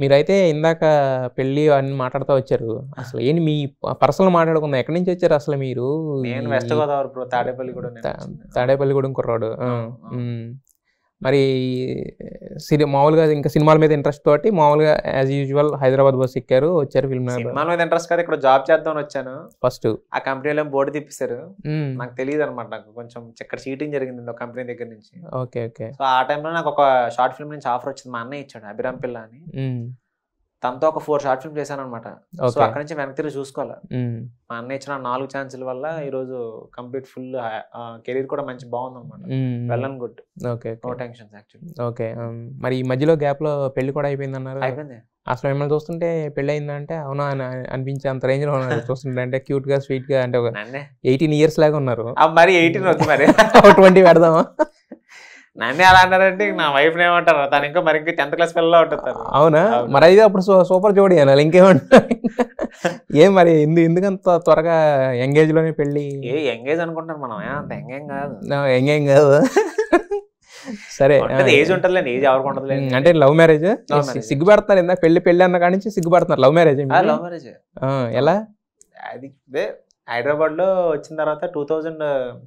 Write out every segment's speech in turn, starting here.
మీరైతే ఇందాక పెళ్లి అన్ని మాట్లాడుతూ వచ్చారు అసలు ఏంటి మీ పర్సనల్ మాట్లాడుకుందాం ఎక్కడి నుంచి వచ్చారు అసలు మీరు నేను ఈ వెస్ట్ గోదావరి బ్రో తాడేపల్లి కూడా నేను తా- వచ్చింది. తాడేపల్లిగూడెం కుర్రాడు ఆ, ఆ. ఉమ్. మరి సిరి మామూలుగా ఇంకా సినిమాల మీద ఇంట్రెస్ట్ తోటి మామూలుగా యాజ్ యూజువల్ హైదరాబాద్ బస్ ఎక్కారు వచ్చారు ఫిల్మ్ సినిమాల మీద ఇంట్రెస్ట్ కాదు ఇక్కడ జాబ్ చేద్దామని వచ్చాను ఫస్ట్ ఆ కంపెనీలో బోర్డు తిప్పిస్తారు నాకు తెలియదు అనమాట నాకు కొంచెం ఇక్కడ చీటింగ్ జరిగింది ఒక కంపెనీ దగ్గర నుంచి ఓకే ఓకే సో ఆ టైంలో నాకు ఒక షార్ట్ ఫిల్మ్ నుంచి ఆఫర్ వచ్చింది మా అన్నయ్య ఇచ్చాడు అభిరామ్ పిల్ల అని తనతో ఒక ఫోర్ షార్ట్ ఫిల్మ్ చేశాను అనమాట సో ఓకే అక్కడ నుంచి వెనక్కి తిరిగి చూసుకోవాలి మా అన్నయ్య ఇచ్చిన నాలుగు ఛాన్సుల వల్ల ఈ రోజు కంప్లీట్ ఫుల్ కెరీర్ కూడా మంచి బాగుంది అనమాట well and good okay no tensions actually okay మరి ఈ మధ్యలో గ్యాప్ లో పెళ్లి కూడా అయిపోయింది అన్నారు అయిపోయింది అసలు మిమ్మల్ని చూస్తుంటే పెళ్లి అయిందంటే అవునా అని అనిపించే అంత రేంజ్ లో ఉన్నారు చూస్తుంటే అంటే క్యూట్ గా స్వీట్ గా అంటే ఒక నన్నే ఎయిటీన్ ఇయర్స్ లాగా ఉన్నారు ఆ, మరి ఎయిటీన్ వద్దు మరి ట్వంటీ పెడదామా నన్నే అలా అన్నారంటే నా వైఫ్ ఏమంటారు తను ఇంకా మరి ఇంకా టెన్త్ క్లాస్ పిల్లలు ఉంటుంది తను. అవునా అవును. మరి అయితే అప్పుడు సూ- సూపర్ జోడి అనాలి ఇంకేమంటా ఏం మరి ఎందు ఎందుకంత త్వరగా ఎంగేజ్ లోనే పెళ్లి ఏ ఎంగేజ్ అనుకుంటాను మనం ఏ అంత ఎంగేం కాదు ఎంగేం కాదు సరే ఉంటది ఏజ్ ఉంటదిలేండి ఏజ్ ఎవరికి ఉంటది ఉమ్, అంటే లవ్ మ్యారేజ్ Love marriage. సిగ్గుపడుతున్నారు ఇందా పెళ్లి పెళ్లి అన్న కాడి నుంచి సిగ్గుపడుతున్నారు లవ్ మ్యారేజ్ లవ్ మ్యారేజ్ ఎలా అది ఇదే హైదరాబాద్ లో వచ్చిన తర్వాత two thousand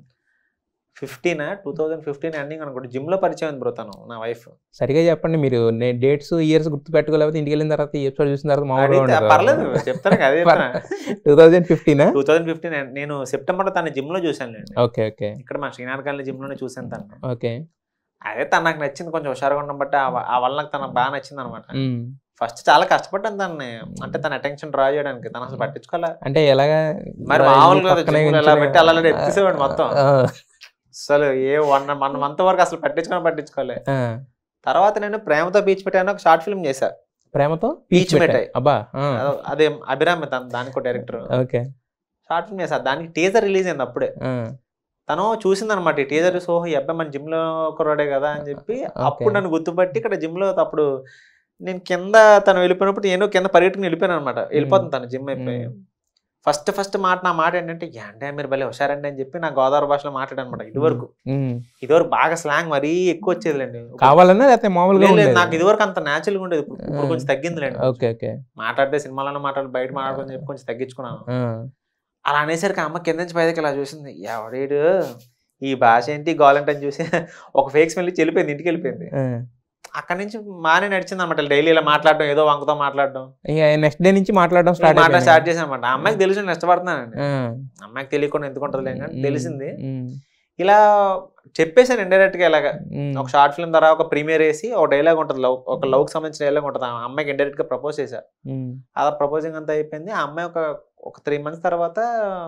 fifteen two thousand fifteen ending అనుకుంటే జిమ్ లో పరిచయం అయింది బ్రో తను నా వైఫ్ సరిగా చెప్పండి మీరు డేట్స్ ఇయర్స్ గుర్తు పెట్టుకోలేకపోతే ఇంటికి వెళ్ళిన తర్వాత ఈ ఎపిసోడ్ చూసిన తర్వాత మామూలుగా పర్లేదు చెప్తాను కదా చెప్తాను two thousand fifteen two thousand fifteen నేను సెప్టెంబర్ లో తన జిమ్ లో చూశాను ఓకే ఓకే ఇక్కడ మా శ్రీనాథ్ గారి జిమ్ లోనే చూశాను తను ఓకే అదే తను నాకు నచ్చింది కొంచెం హుషారుగా ఉండడం బట్టి ఆ వ- ఆ వల్ల నాకు తనకు బాగా నచ్చింది అనమాట ఫస్ట్ చాలా కష్టపడ్డాను తనని అంటే తన అటెన్షన్ డ్రా చేయడానికి తను అసలు పట్టించుకోలే అంటే ఎలాగా మరి ఇలా మామూలుగా పక్కనే జిమ్లో ఎలా ఉంచి- పెట్టి అలా అలా ఎత్తేసేవాడు మొత్తం ఆ, అసలు ఏ వన్ వన్ మంత్ వరకు అసలు పట్టించుకొని పట్టించుకోలే ఆ. తర్వాత నేను ప్రేమతో బీచ్ పెట్టాను ఒక షార్ట్ ఫిల్మ్ చేశా ప్రేమతో పీచ్ పీచ్ పెట్టాయి మిఠాయి. అబ్బా ఆ, అదో- అదే అభిరామ్ తన దానికి డైరెక్టర్ ఓకే షార్ట్ ఫిల్మ్ చేశా దానికి టీజర్ రిలీజ్ అయింది అప్పుడే ఆ, తను చూసింది అనమాట ఈ టీజర్ సో ఈ అబ్బాయి మన జిమ్ లో కుర్రాడే కదా అని చెప్పి అప్పుడు నన్ను గుర్తుపట్టి ఇక్కడ జిమ్ లో అప్పుడు నేను కింద తను వెళ్ళిపోయినప్పుడు నేను కింద పరిగెట్టుకుని వెళ్ళిపోయాను అనమాట వెళ్ళిపోతుంది తను జిమ్ అయిపోయి మ్మ్. ఫస్ట్ ఫస్ట్ మాట నా మాట ఏంటంటే అంటే మీరు భలే హుషారండి అని చెప్పి నా గోదావరి భాషలో మాట్లాడనమాట ఇదివరకు ఉమ్. ఇదివరకు బాగా స్లాంగ్ మరీ ఎక్కువ వచ్చేదిలేండి కావాలన్నా లేకపోతే మామూలుగా లేదు, లేదు, ఉండేది? నాకు ఇదివరకు అంత న్యాచురల్ ఉండేది ఇప్పుడు ఇప్పుడు కొంచెం తగ్గిందిలేండి ఓకే ఓకే మాట్లాడితే సినిమాలను మాట్లాడి బయట మాట్లాడుకొని చెప్పి కొంచెం తగ్గించుకున్నాను ఆ, అలా అనేసరికి అమ్మ కింద నుంచి పైదకి ఇలా చూసింది ఎవడేడు ఈ భాష ఏంటి గోలంట్ అని చూసి ఒక ఫేక్ స్మెల్ ఇచ్చి వెళ్ళిపోయింది ఇంటికి వెళ్ళిపోయింది ఆ. అక్కడి నుంచి మానే నడిచింది అనమాట డైలీ ఇలా మాట్లాడడం ఏదో వంకతో మాట్లాడడం ఇక నెక్స్ట్ డే నుంచి మాట్లాడడం స్టార్ట్ మాట్లాడ స్టార్ట్ చేశాను అనమాట అమ్మాయికి తెలిసి నేను ఇష్టపడుతున్నానండి ఆ, అమ్మాయికి తెలియకుండా ఎందుకు ఉంటుంది కానీ ఉమ్, తెలిసింది ఉమ్, ఇలా చెప్పేసాను ఇండైరెక్ట్ గా ఇలాగా ఉమ్, ఒక షార్ట్ ఫిల్మ్ ద్వారా ఒక ప్రీమియర్ వేసి ఒక డైలాగ్ ఉంటుంది లవ్ ఒక లవ్ కి సంబంధించిన డైలాగ్ ఉంటుంది ఆ అమ్మాయికి ఇండైరెక్ట్ గా ప్రపోజ్ చేశా ఉమ్, అలా ప్రపోజింగ్ అంతా అయిపోయింది ఆ అమ్మాయి ఒక ఒక త్రీ మంత్స్ తర్వాత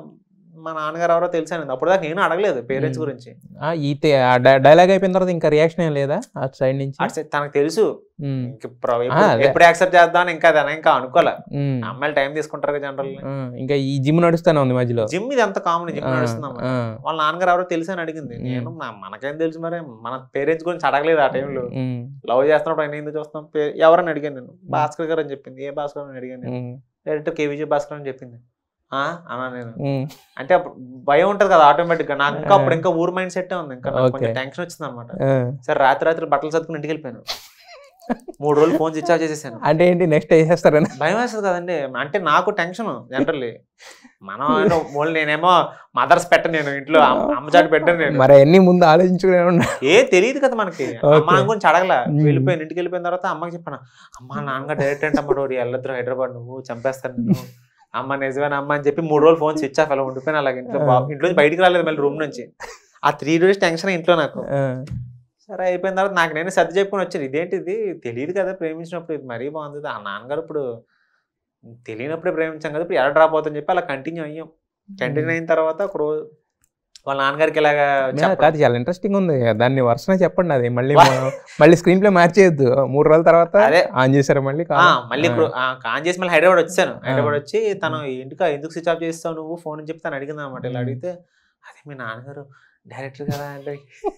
మా నాన్నగారు ఎవరో తెలిసాను అప్పుడు దాకా నేను అడగలేదు పేరెంట్స్ మ్మ్. గురించి ఆ, ఈ డైలాగ్ అయిపోయిన తర్వాత ఇంకా రియాక్షన్ ఏం లేదా అటు సైడ్ నుంచి అటు side తనకు తెలుసు ఉమ్, ఇంక ప్ర- ఆ, ఎప్పుడు- అదే. ఎప్పుడు యాక్సెప్ట్ చేద్దాం ఇంకా అదే ఇంకా అనుకోలే ఉమ్, అమ్మాయిలు టైం తీసుకుంటారు కదా జనరల్ ఆ, ఇంకా ఈ జిమ్ నడుస్తానే ఉంది మధ్యలో జిమ్ ఇది ఎంత కామన్ జిమ్ ఆ, నడుస్తుంది అన్నమాట. ఆ, వాళ్ళ నాన్నగారు ఎవరో తెలుసు అని అడిగింది మ్మ్. నేను నా- మనకేం తెలుసు మరి మన పేరెంట్స్ గురించి అడగలేదు ఆ టైంలో ఉమ్, లవ్ చేస్తున్నప్పుడు ఆయన ఎందుకు చూస్తాం పే- ఎవరని అడిగాను నేను భాస్కర్ గారు అని చెప్పింది ఏ భాస్కర్ అని అడిగాను నేను um, director K Vijay Bhaskar అని చెప్పింది ఆ అన్నా నేను ఉమ్, అంటే అప్పుడు భయం ఉంటది కదా ఆటోమేటిక్ గా నాకు ఇంకా అప్పుడు ఇంకా ఊరు మైండ్ సెట్ ఉంది ఇంకా నాకు కొంచెం Okay. టెన్షన్ వచ్చింది అనమాట ఆ. సరే రాత్రి రాత్రి బట్టలు సర్దుకుని ఇంటికి వెళ్ళిపోయాను మూడు రోజులు ఫోన్ స్విచ్ ఆఫ్ చేసేసాను అంటే ఏంటి నెక్స్ట్ వేసేస్తారని భయం వేస్తుంది కదండి అంటే నాకు టెన్షన్ జనరల్లీ మనం ఏమో మోల్ నేనేమో మదర్స్ పెట్ట నేను ఇంట్లో అమ్మ- అమ్మ చాటు పెట్టాను నేను మరి అన్ని ముందు ఆలోచించుకునే ఉన్నా ఏ తెలియదు కదా మనకి Okay. అమ్మ నాన్న గురించి అడగల మ్మ్. వెళ్ళిపోయాను ఇంటికి వెళ్ళిపోయిన తర్వాత అమ్మకి చెప్పాను అమ్మ నాన్నగా డైరెక్ట్ అంటే అమ్మ వెళ్ళొద్దు హైదరాబాద్ నువ్వు చంపేస్తాను నువ్వు అమ్మ నిజమేనా అమ్మ అని చెప్పి మూడు రోజులు ఫోన్ స్విచ్ ఆఫ్ అలా ఉండిపోయినా అలాగే ఇంట్లో బా- ఇంట్లో నుంచి బయటికి రాలేదు మళ్ళీ రూమ్ నుంచి ఆ త్రీ డేస్ టెన్షన్ ఇంట్లో నాకు ఆ, సరే అయిపోయిన తర్వాత నాకు నేను సర్ది చెప్పుకొని వచ్చాను ఇదేంటిది తెలియదు కదా ప్రేమించినప్పుడు ఇది మరీ బాగుంది ఆ నాన్నగారు ఇప్పుడు తెలియనప్పుడే ప్రేమించాం కదా ఇప్పుడు ఎలా డ్రాప్ అవుతుందని చెప్పి అలా కంటిన్యూ అయ్యాం కంటిన్యూ అయిన తర్వాత ఒక రోజు వాళ్ళ నాన్నగారికి ఇలాగా మే- చెప్పడం. కాదు చాలా ఇంట్రెస్టింగ్ ఉంది దాన్ని వరుసనే చెప్పండి అది మళ్ళీ మా- మళ్ళీ స్క్రీన్ ప్లే మార్చేయద్దు మూడు రోజుల తర్వాత అదే. ఆన్ చేశారు మళ్ళీ ఆ, కాల్. మళ్ళీ ఆ, ఇప్పుడు ఆ, కాన్ చేసి మళ్ళీ హైదరాబాద్ వచ్చాను హైదరాబాద్ వచ్చి తను ఎందుకు ఎందుకు స్విచ్ ఆఫ్ చేస్తావు నువ్వు ఫోన్ అని చెప్పి తను అడిగింది అనమాట ఇలా మ్మ్. అడిగితే అదే మీ నాన్నగారు డైరెక్టర్ కదా అంటే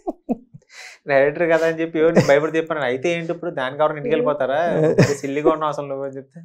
డైరెక్టర్ కదా అని చెప్పి ఎవరు భయపడి చెప్పాను అయితే ఏంటి ఇప్పుడు దానికి ఎవరైనా ఇంటికి వెళ్ళిపోతారా సిల్లిగా ఉన్నావు అసలు నువ్వు అని చెప్తే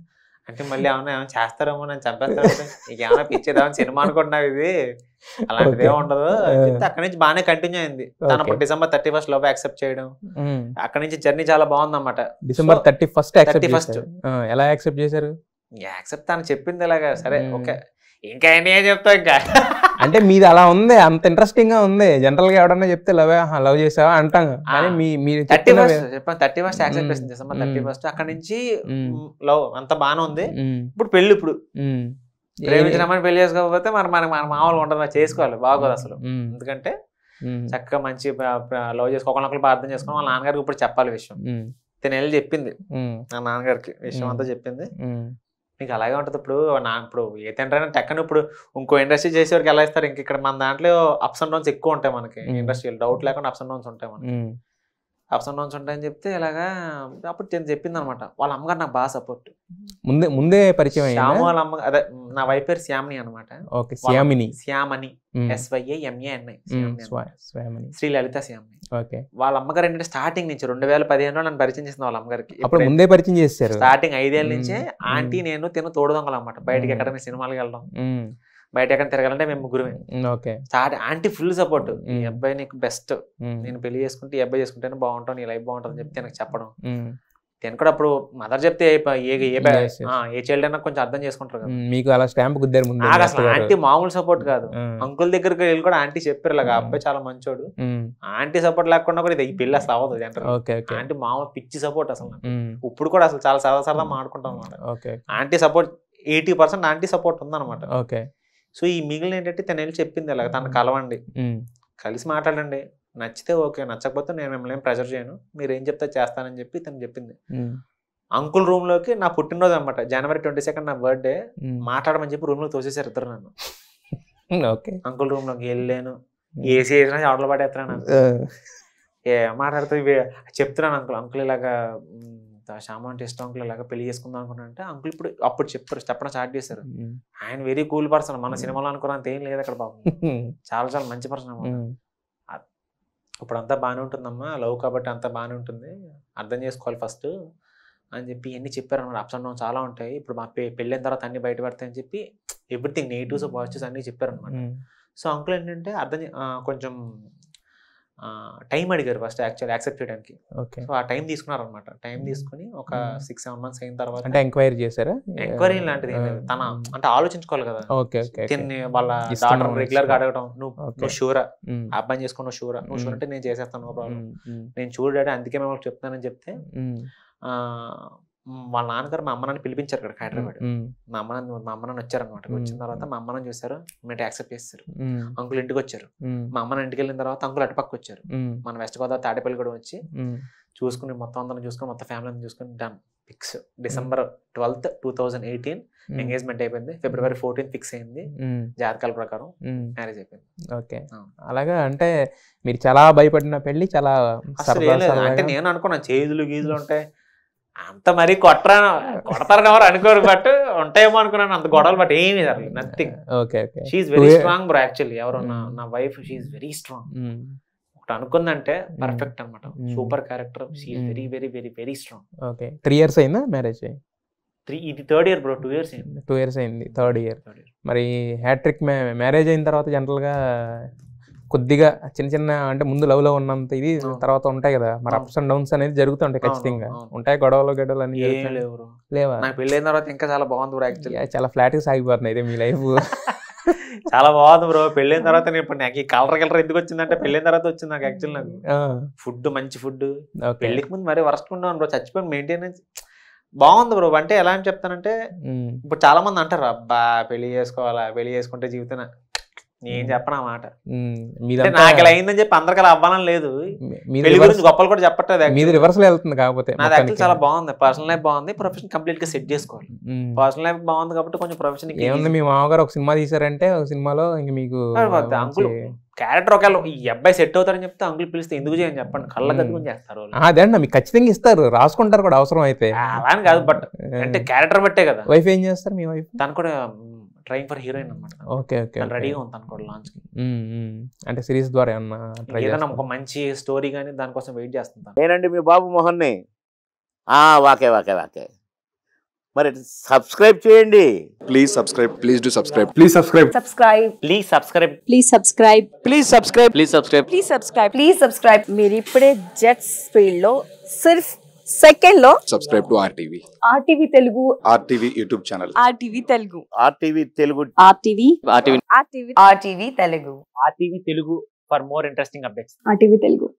అంటే మళ్ళీ ఏమన్నా ఏమైనా చేస్తారేమో నేను చంపేస్తాను నీకేమైనా పిచ్చేదేమో సినిమా అనుకుంటున్నావు ఇది అలాంటిది Okay. ఏమి ఉండదు అని Uh. చెప్తే అక్కడి నుంచి బాగానే కంటిన్యూ అయింది తను అప్పుడు Okay. డిసెంబర్ థర్టీ ఫస్ట్ లోపు యాక్సెప్ట్ చేయడం ఉమ్. అక్కడి నుంచి జర్నీ చాలా బాగుంది అనమాట December So, thirty first accept 31st. చేశారు ఆ, ఎలా యాక్సెప్ట్ చేశారు యాక్సెప్ట్ తను చెప్పింది ఇలాగా సరే Hmm. ఓకే ఇంకా ఏంటి ఏం చెప్తా ఇంకా అంటే మీది అలా ఉంది అంత ఇంట్రెస్టింగ్ గా ఉంది జనరల్ గా ఎవడన్నా చెప్తే లవ్ లవ్ చేసావా అంటాం కానీ మీ మీరు థర్టీ చెప్తున్న ఫస్ట్ చెప్పాను థర్టీ ఫస్ట్ యాక్సెప్ట్ Hmm. చేసింది డిసెంబర్ థర్టీ Hmm. ఫస్ట్ అక్కడ నుంచి Hmm. లవ్ అంత బాగానే ఉంది ఉమ్, ఇప్పుడు పెళ్లి ఇప్పుడు ఉమ్. ప్రేమించినామని పెళ్లి చేసుకోకపోతే మరి మనకి మన మామూలుగా ఉండదు మరి చేసుకోవాలి బాగోదు అసలు ఉమ్, ఎందుకంటే ఉమ్, చక్కగా మంచి లవ్ చేసుకో ఒకరినొకరు అర్థం చేసుకుని వాళ్ళ నాన్నగారికి ఇప్పుడు చెప్పాలి విషయం ఉమ్, తిని వెళ్ళి చెప్పింది ఉమ్, నా నాన్నగారికి విషయం Hmm. అంతా చెప్పింది ఉమ్. నీకు అలాగే ఉంటుంది ఇప్పుడు నా ఇప్పుడు ఏ తండ్రి అయినా టక్కన ఇప్పుడు ఇంకో ఇండస్ట్రీ చేసేవారికి ఎలా ఇస్తారు ఇంక ఇక్కడ మన దాంట్లో అప్స్ అండ్ డౌన్స్ ఎక్కువ ఉంటాయి మనకి Hmm. ఇండస్ట్రీలో డౌట్ లేకుండా అప్స్ అండ్ డౌన్స్ ఉంటాయి మనకి ఉమ్, అప్స్ అండ్ డౌన్స్ ఉంటాయని చెప్తే ఇలాగా అప్పుడు నేను చెప్పింది అనమాట వాళ్ళ అమ్మగారు నాకు బాగా సపోర్ట్ ముందే ముందే పరిచయం శ్యామ అయిందా వాళ్ళ అమ్మ అదే నా వైఫ్ పేరు శ్యామిని అనమాట ఓకే శ్యామిని శ్యామని ఉమ్, ఎస్వైఏ ఎంఏఎన్ఐ ఉమ్, స్వా- శ్యామిని శ్రీ లలిత శ్యామిని ఓకే వాళ్ళ అమ్మగారు ఏంటంటే స్టార్టింగ్ నుంచి రెండు వేల పదిహేనులో నన్ను పరిచయం చేసింది వాళ్ళ అమ్మగారికి అప్పుడు ముందే పరిచయం చేశారు స్టార్టింగ్ ఐదేళ్ళ మ్మ్. నుంచే మ్మ్. ఆంటీ నేను తిను తోడు దొంగలు అనమాట బయటకి మ్మ్. ఎక్కడైనా సినిమాలకు వెళ్ళడం ఉమ్, బయట ఎక్కడ తిరగాలంటే మేము ముగ్గురమే um, okay start aunty full support ఈ మ్మ్. అబ్బాయి నీకు బెస్ట్ ఉమ్, నేను పెళ్లి చేసుకుంటే ఈ అబ్బాయి చేసుకుంటేనే బాగుంటావు నీ లైఫ్ బాగుంటుంది అని చెప్తే నాకు చెప్పడం ఉమ్, నేను కూడా అప్పుడు మదర్ చెప్తే ఏ ప- ఏ ఏ బా- Yes, yes. ఆ, ఏ చైల్డ్ అయినా కొంచెం అర్థం చేసుకుంటారు కదా ఉమ్, మీకు అలా స్టాంప్ గుద్దారు ముందే నాకు మీ అసలు అత్తగారు. ఆంటీ మామూలు సపోర్ట్ కాదు ఆ, అంకుల్ దగ్గరికి వెళ్ళి కూడా ఆంటీ చెప్పారు ఇలాగ ఆ మ్మ్. అబ్బాయి చాలా మంచోడు ఉమ్, ఆంటీ సపోర్ట్ లేకుండా కూడా ఇది ఈ పెళ్లి అసలు అవ్వదు జనరల్ ఓకే ఓకే ఆంటీ మామూలు పిచ్చి సపోర్ట్ అసలు నాకు. ఉమ్, ఇప్పుడు కూడా అసలు చాలా సరదా సరదా మాడుకుంటాం అనమాట okay aunty support eighty percent aunty support ఉందన్నమాట ఓకే సో ఈ మిగిలిన ఏంటంటే తను వెళ్ళి చెప్పింది ఇలాగ తను కలవండి ఉమ్, కలిసి మాట్లాడండి నచ్చితే ఓకే నచ్చకపోతే నేను మిమ్మల్ని ఏం ప్రెజర్ చేయను మీరు ఏం చెప్తే చేస్తానని చెప్పి తను చెప్పింది ఉమ్, అంకుల్ రూమ్ లోకి నా పుట్టినరోజు అనమాట జనవరి ట్వంటీ సెకండ్ నా బర్త్డే ఉమ్, మాట్లాడమని చెప్పి రూమ్ లో తోసేసారు ఇద్దరు నన్ను ఓకే అంకుల్ రూమ్ లోకి వెళ్ళాను ఏసీ వేసినా ఆటలు పడేస్తున్నాను ఆ, ఏ మాట్లాడుతూ ఇవి చెప్తున్నాను అంకుల్ అంకుల్ ఇలాగా మ్, శ్యామ అంటే ఇష్టం అంకుల్ ఇలాగా పెళ్లి చేసుకుందాం అనుకున్నా అంటే అంకుల్ ఇప్పుడు అప్పుడు చెప్పారు చెప్పడం స్టార్ట్ చేశారు ఉమ్, ఆయన వెరీ కూల్ పర్సన్ మన సినిమాలో అనుకున్నంత ఏం లేదు అక్కడ బాబు ఉమ్, చాలా చాలా మంచి పర్సన్ అన్నమాట ఉమ్, ఇప్పుడు అంతా బాగానే ఉంటుందమ్మా లవ్ కాబట్టి అంతా బాగానే ఉంటుంది అర్థం చేసుకోవాలి ఫస్ట్ అని చెప్పి ఇవన్నీ చెప్పారు అనమాట అప్స్ అండ్ డౌన్ చాలా ఉంటాయి ఇప్పుడు మా పె- పెళ్ళైన తర్వాత అన్ని బయట పడతాయని చెప్పి ఎవ్రీథింగ్ నెగిటివ్స్ పాజిటివ్స్ అన్ని చెప్పారు అనమాట ఉమ్, సో అంకుల్ ఏంటంటే అర్థం చే- ఆ, కొంచెం టైం అడిగారు ఫస్ట్ యాక్చువల్ యాక్సెప్ట్ చేయడానికి ఓకే సో ఆ టైం తీసుకున్నారనమాట టైం తీసుకుని ఒక Hmm. సిక్స్ సెవెన్ మంత్స్ అయిన తర్వాత అంటే ఎంక్వైరీ చేశారా ఎంక్వైరీ లాంటిది ఏం లేదు. తన అంటే ఆలోచించుకోవాలి కదా ఓకే ఓకే ఓకే. తిన్ని వాళ్ళ ఇస్తున్నాం, డాటర్ రెగ్యులర్ గా ఇస్తున్నాం. అడగడం నువ్వు Okay. నువ్వు షూరా ఉమ్, ఆ అబ్బాయి చేసుకుని నువ్వు షూరా నువ్వు షూర్ Hmm. అంటే నేను చేసేస్తాను నో ప్రాబ్లం ఉమ్, ఉమ్, నేను చూడాడు అందుకే మేము వాళ్ళకి చెప్తానని చెప్తే ఉమ్, ఆ, మ్, వాళ్ళ నాన్నగారు మా అమ్మ నాన్న పిలిపించారు ఇక్కడ హైదరాబాద్ ఉమ్, మా అమ్మ నాన్న మా అమ్మ నాన్న వచ్చారనమాట Hmm. వచ్చిన తర్వాత మా అమ్మ నాన్న చూసారు మేము యాక్సెప్ట్ చేస్తారు ఉమ్, అంకుల్ ఇంటికి వచ్చారు ఉమ్, మా అమ్మ నాన్న ఇంటికి వెళ్ళిన తర్వాత అంకుల్ అటుపక్క వచ్చారు ఉమ్, మన వెస్ట్ గోదావరి తాడేపల్లి కూడా వచ్చి ఉమ్, చూసుకుని మొత్తం అందరం చూసుకుని మొత్తం ఫ్యామిలీ చూసుకుని done fix December twelfth two thousand eighteen um, engagement అయిపోయింది ఫిబ్రవరి ఫోర్టీన్ ఫిక్స్ అయింది ఉమ్, జాతకాల ప్రకారం ఉమ్, మ్యారేజ్ అయిపోయింది ఓకే ఆ. అలాగా అంటే మీరు చాలా భయపడిన పెళ్లి చాలా అసలు సరదా ఏం లేదు అంటే సరదాగా నేను అనుకున్నాను చేతులు గీజులు ఉంటాయి అంత మరీ కొట్టరా కొడతారని ఎవరు అనుకోరు బట్ ఉంటాయేమో అనుకున్నాను అంత గొడవలు బట్ ఏమీ జరగలేదు nothing okay okay she very Two- strong bro actually ఎవరు నా Mm. నా wife she very strong um, ఒకటి అనుకుందంటే పర్ఫెక్ట్ అనమాట Mm. Super character she Mm. Very very very very strong okay three years అయిందా మ్యారేజ్ త్రీ ఇది third year bro two years అయింది two years అయింది థర్డ్ ఇయర్ థర్డ్ ఇయర్ మరి hat trick marriage అయిన తర్వాత జనరల్గా కొద్దిగా చిన్న చిన్న అంటే ముందు లవ్ లో ఉన్నంత ఇది అవును. తర్వాత ఉంటాయి కదా మరి అవును. అప్స్ అండ్ డౌన్స్ అనేది జరుగుతుంటాయి అవును, ఖచ్చితంగా అవును. ఉంటాయి గొడవలు గొడవలు అన్ని ఏం జరుగుతాయి. లేవు bro. లేవా నాకు పెళ్ళైన తర్వాత ఇంకా చాలా బాగుంది బ్రో యాక్చువల్లీ యా, చాలా ఫ్లాట్ గా సాగిపోతున్నాయి ఇదే మీ లైఫ్ చాలా బాగుంది బ్రో పెళ్ళైన తర్వాత నేను ఇప్పుడు నాకు ఈ కలర్ కలర్ ఎందుకు వచ్చిందంటే పెళ్ళైన తర్వాత వచ్చింది నాకు యాక్చువల్ నాకు ఫుడ్ మంచి ఫుడ్ ఓకే పెళ్లికి ముందు మరీ వరస్ట్ ఉన్నాను బ్రో చచ్చిపోయి మెయింటెనెన్స్ బాగుంది బ్రో అంటే ఎలా అని చెప్తానంటే ఇప్పుడు చాలా మంది అంటారు అబ్బా పెళ్లి చేసుకోవాలా పెళ్లి చేసుకుంటే జీవితం నేను చెప్పను ఆ మాట అంటే మీదంతా నాకు ఇలా అయిందని చెప్పి అందరికి అలా అవ్వాలని లేదు మీ- మీది పెళ్లి reverse- గురించి గొప్పలు కూడా చెప్పట్లేదు మీది రివర్స్ లో వెళ్తుంది కాకపోతే నాది యాక్చువల్ మొత్తానికి. చాలా బాగుంది పర్సనల్ లైఫ్ బాగుంది ప్రొఫెషన్ కంప్లీట్ గా సెట్ చేసుకోవాలి ఉమ్. పర్సనల్ లైఫ్ బాగుంది కాబట్టి కొంచెం ప్రొఫెషన్ ఏముంది మీ మామగారు ఒక సినిమా తీసారంటే ఒక సినిమాలో ఇంక మీకు అంకుల్ మంచి- క్యారెక్టర్ ఒకవేళ ఈ అబ్బాయి సెట్ అవుతారని చెప్తే అంకుల్ పిలిస్తే ఎందుకు చేయని చెప్పండి కళ్ళ మ్మ్. కట్టుకుని చేస్తారు వాళ్ళు. ఆ, అదే అండి మీకు ఖచ్చితంగా ఇస్తారు రాసుకుంటారు కూడా అవసరం అయితే అలా అని కాదు బట్ అంటే క్యారెక్టర్ బట్టే కదా వైఫ్ ఏం చేస్తారు మీ వైఫ్ తను కూడా ట్రైన్ ఫర్ హీరోయిన్ అనమాట ఓకే ఓకే తను రెడీగా ఉంది తను కూడా లాంచ్ కి ఉమ్, ఉమ్. అంటే సిరీస్ ద్వారా ఏమన్నా ట్రై ఏదైనా ఒక మంచి స్టోరీ కానీ దానికోసం వెయిట్ చేస్తుంటాను నేనండి మీ బాబు మోహన్ని ఆ, వాకే వాకే వాకే మరి సబ్స్క్రైబ్ చేయండి Please subscribe. Please do subscribe. Please subscribe. subscribe please subscribe please subscribe please subscribe please subscribe please subscribe please subscribe మీరు ఇప్పుడే జెట్స్ ఫీల్డ్ లో సిర్ఫ్ సెకండ్ లో Subscribe to RTV. RTV Telugu RTV YouTube channel. RTV Telugu RTV Telugu RTV RTV RTV RTV Telugu RTV Telugu for more interesting updates RTV Telugu